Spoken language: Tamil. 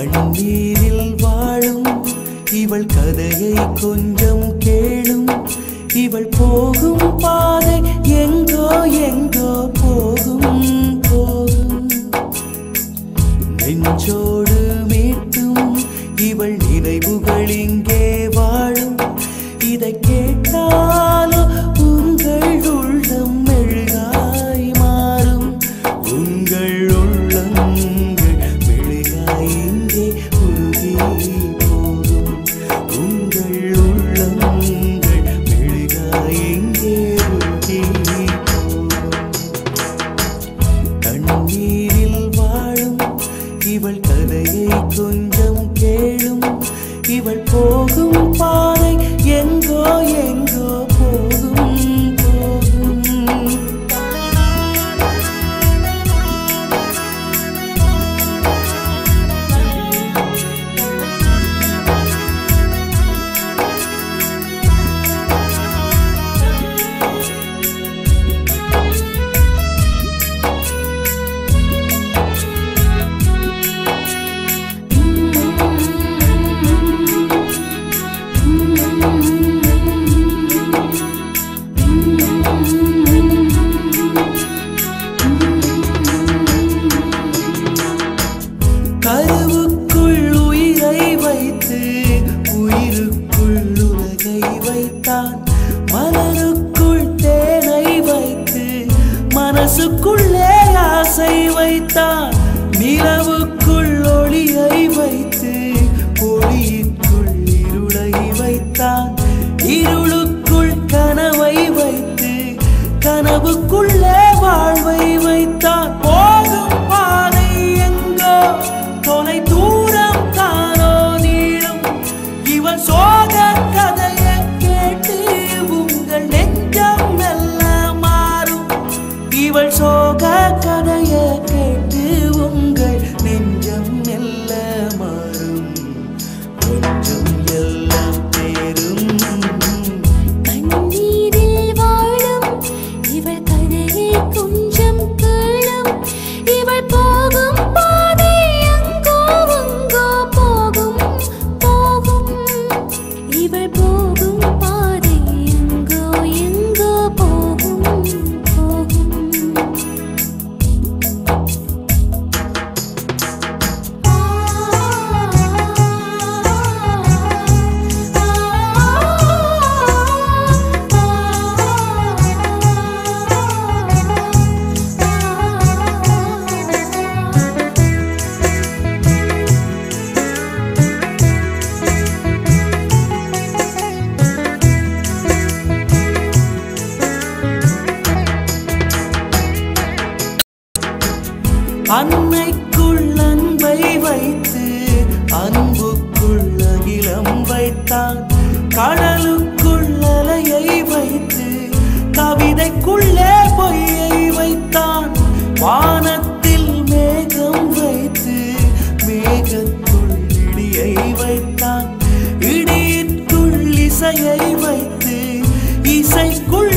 கண்ணீரில் வாழும் இவள் கதையை கொஞ்சம் கேளும் இவள் போகும் பாதை எங்கோ எங்கோ போகும் போகும் நெஞ்சோடு மீட்டும் இவள் நினைவுகள் இங்கே வாழும் இதை கேட்டாலோ உங்கள் உள்ளம் மெழுகாய் மாறும் உங்கள் உள்ளங்கள் மெழுகாய் இங்கே உருகி போகும் உங்கள் உள்ளங்கள் மெழுகாய் இங்கே உருகி போகும் கண்ணீரில் வாழும் இவள் கதையை கொஞ்சம் கேளும் இவள் போகும் பாதை எங்கோ எங்கோ போகும் போகும் கருவுக்குள் உயிரை வைத்து உயிருக்குள் உலகை வைத்தான் மலருக்குள் தேனை வைத்து மனசுக்குள்ளே ஆசை வைத்தான் நிலவுக்குள் ஒளியை வைத்து ஒளியுக்குள் இருளை வைத்தான் இருளுக்குள் கனவை வைத்து கனவுக்குள்ளே வாழ்வை வைத்தான் போகும் பாதை எங்கோ தொலை தூரம் தானோ நீளும் இவன் சோக கதையை கேட்டு உங்கள் நெஞ்சம் மெல்ல மாறும் இவள் சோக கதையை கேட்டு உங்கள் நெஞ்சம் மெல்ல மாறும் கொஞ்சம் எல்லாம் தேரும் கண்ணீரில் வாழும் இவள் கதையை கொஞ்சம் கேளும் இவள் போகும் பாதை எங்கோ எங்கோ போகும் போகும் இவள் போகும் பாதை எங்கோ எங்கோ போகும் போகும் அன்னைக்குள் அன்பை வைத்து அன்புக்குள் அகிலம் வைத்தான் கடலுக்குள் அலையை வைத்து கவிதைக்குள்ளே பொய்யை வைத்தான் வானத்தில் மேகம் வைத்து மேகத்துள் இடியை வைத்தான் இடியிற்குள் இசையை வைத்து இசைக்குள்